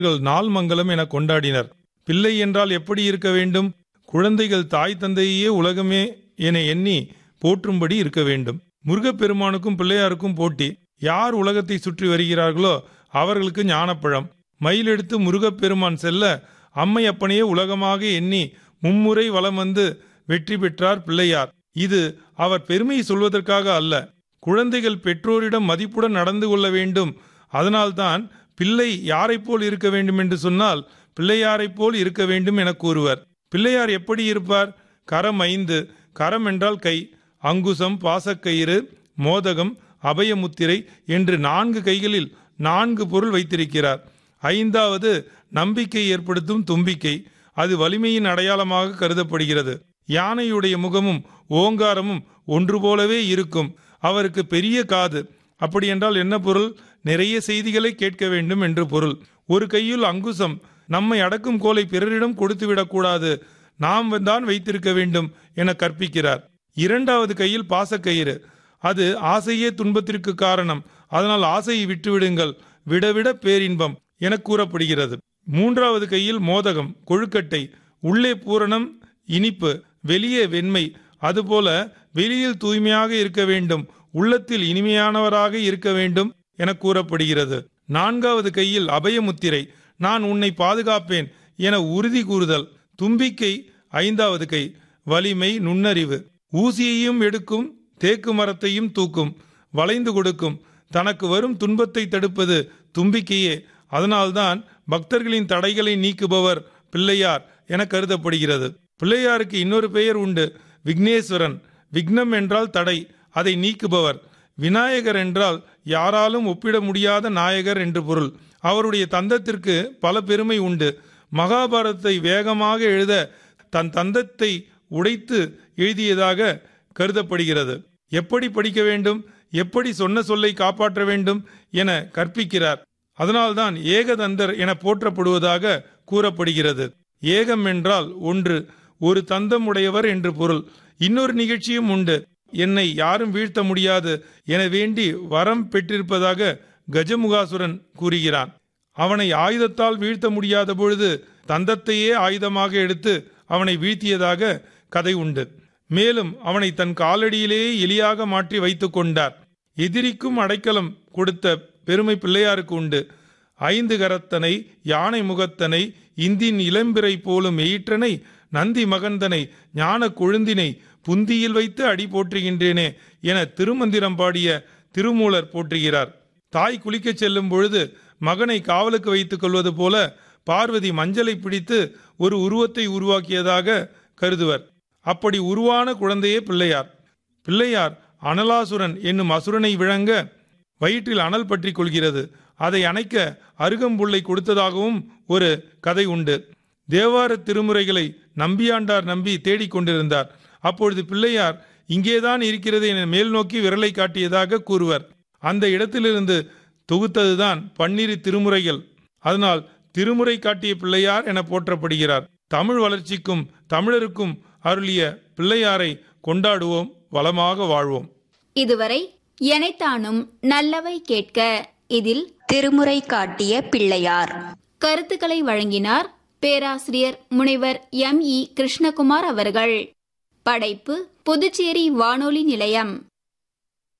அவர்கள் நாள் மங்கலம் என கொண்டாடினர் பிள்ளை என்றால் எப்படி இருக்க வேண்டும் குழந்தைகள் தாய் தந்தையே உலகமே என எண்ணி போற்றும்படி இருக்க வேண்டும் முருகப்பெருமானுக்கும் பிள்ளையாருக்கும் போட்டி யார் உலகத்தை சுற்றி வருகிறார்களோ அவர்களுக்கு ஞானப்பழம் மயிலெடுத்து முருகப்பெருமான் செல்ல அம்மை அப்பனையே உலகமாக எண்ணி மும்முறை வலம் வந்து வெற்றி பெற்றார் பிள்ளையார் இது அவர் பெருமையை சொல்வதற்காக அல்ல குழந்தைகள் பெற்றோரிடம் மதிப்புடன் நடந்து கொள்ள வேண்டும் அதனால்தான் பிள்ளை யாரைப் போல் இருக்க வேண்டும் என்று சொன்னால் பிள்ளையாரைப் போல் இருக்க வேண்டும் என கூறுவர் பிள்ளையார் எப்படி இருப்பார் கரம் ஐந்து கரம் என்றால் கை அங்குசம் பாசக்கயிறு மோதகம் அபயமுத்திரை என்று நான்கு கைகளில் நான்கு பொருள் வைத்திருக்கிறார் ஐந்தாவது நம்பிக்கை ஏற்படுத்தும் தும்பிக்கை அது வலிமையின் அடையாளமாக கருதப்படுகிறது யானையுடைய முகமும் ஓங்காரமும் ஒன்று போலவே இருக்கும் அவருக்கு பெரிய காது அப்படி என்றால் என்ன பொருள் நிறைய செய்திகளை கேட்க வேண்டும் என்று பொருள் ஒரு கையில் அங்குசம் நம்மை அடக்கும் கோலை பிறரிடம் கொடுத்து விடக்கூடாது நாம் தான் வைத்திருக்க வேண்டும் என கற்பிக்கிறார் இரண்டாவது கையில் பாசக்கயிறு அது ஆசையே துன்பத்திற்கு காரணம் அதனால் ஆசையை விட்டுவிடுங்கள் விடவிட பேரின்பம் என கூறப்படுகிறது மூன்றாவது கையில் மோதகம் கொழுக்கட்டை உள்ளே பூரணம் இனிப்பு வெளியே வெண்மை அதுபோல வெளியில் தூய்மையாக இருக்க வேண்டும் உள்ளத்தில் இனிமையானவராக இருக்க வேண்டும் என கூறப்படுகிறது நான்காவது கையில் அபயமுத்திரை நான் உன்னை பாதுகாப்பேன் என உறுதி கூறுதல் தும்பிக்கை ஐந்தாவது கை வலிமை நுண்ணறிவு ஊசியையும் எடுக்கும் தேக்கு மரத்தையும் தூக்கும் வளைந்து கொடுக்கும் தனக்கு வரும் துன்பத்தை தடுப்பது தும்பிக்கையே அதனால்தான் பக்தர்களின் தடைகளை நீக்குபவர் பிள்ளையார் என கருதப்படுகிறது பிள்ளையாருக்கு இன்னொரு பெயர் உண்டு விக்னேஸ்வரன் விக்னம் என்றால் தடை அதை நீக்குபவர் விநாயகர் என்றால் யாராலும் ஒப்பிட முடியாத நாயகர் என்று பொருள் அவருடைய தந்தத்திற்கு பல பெருமை உண்டு மகாபாரதத்தை வேகமாக எழுத தன் தந்தத்தை உடைத்து எழுதியதாக கருதப்படுகிறது எப்படி படிக்க வேண்டும் எப்படி சொன்ன சொல்லை காப்பாற்ற வேண்டும் என கற்பிக்கிறார் அதனால்தான் ஏகதந்தர் என போற்றப்படுவதாக கூறப்படுகிறது ஏகம் என்றால் ஒன்று ஒரு தந்தம் உடையவர் என்று பொருள் இன்னொரு நிகழ்ச்சியும் உண்டு என்னை யாரும் வீழ்த்த முடியாது என வேண்டி வரம் பெற்றிருப்பதாக கஜமுகாசுரன் கூறுகிறான் அவனை ஆயுதத்தால் வீழ்த்த முடியாத பொழுது தந்தத்தையே ஆயுதமாக எடுத்து அவனை வீழ்த்தியதாக கதை உண்டு மேலும் அவனை தன் காலடியிலேயே எலியாக மாற்றி வைத்துக் கொண்டார் எதிரிக்கும் அடைக்கலம் கொடுத்த பெருமை பிள்ளையாருக்கு உண்டு ஐந்து கரத்தனை யானை முகத்தனை இந்தின் இளம்பிறை போலும் எயிற்றனை நந்தி மகந்தனை ஞான கொழுந்தினை புந்தியில் வைத்து அடி போற்றுகின்றேனே என திருமந்திரம் பாடிய திருமூலர் போற்றுகிறார் தாய் குளிக்கச் செல்லும் பொழுது மகனை காவலுக்கு வைத்துக் கொள்வது போல பார்வதி மஞ்சளை பிடித்து ஒரு உருவத்தை உருவாக்கியதாக கருதுவர் அப்படி உருவான குழந்தையே பிள்ளையார் பிள்ளையார் அனலாசுரன் என்னும் அசுரனை விளங்க வயிற்றில் அனல் பற்றி கொள்கிறது அதை அணைக்க அருகம்புல்லை கொடுத்ததாகவும் ஒரு கதை உண்டு தேவார திருமுறைகளை நம்பியாண்டார் நம்பி தேடிக்கொண்டிருந்தார் அப்பொழுது பிள்ளையார் இங்கேதான் இருக்கிறது என மேல் நோக்கி விரலை காட்டியதாக கூறுவர் அந்த இடத்திலிருந்து தொகுத்ததுதான் பன்னிரு திருமுறைகள் அதனால் திருமுறை காட்டிய பிள்ளையார் என போற்றப்படுகிறார் தமிழ் வளர்ச்சிக்கும் தமிழருக்கும் அருளிய பிள்ளையாரை கொண்டாடுவோம் வளமாக வாழ்வோம் இதுவரை எனைத்தானும் நல்லவை கேட்க இதில் திருமுறை காட்டிய பிள்ளையார் கருத்துக்களை வழங்கினார் பேராசிரியர் முனைவர் எம் இ கிருஷ்ணகுமார் அவர்கள் படைப்பு புதுச்சேரி வானொலி நிலையம்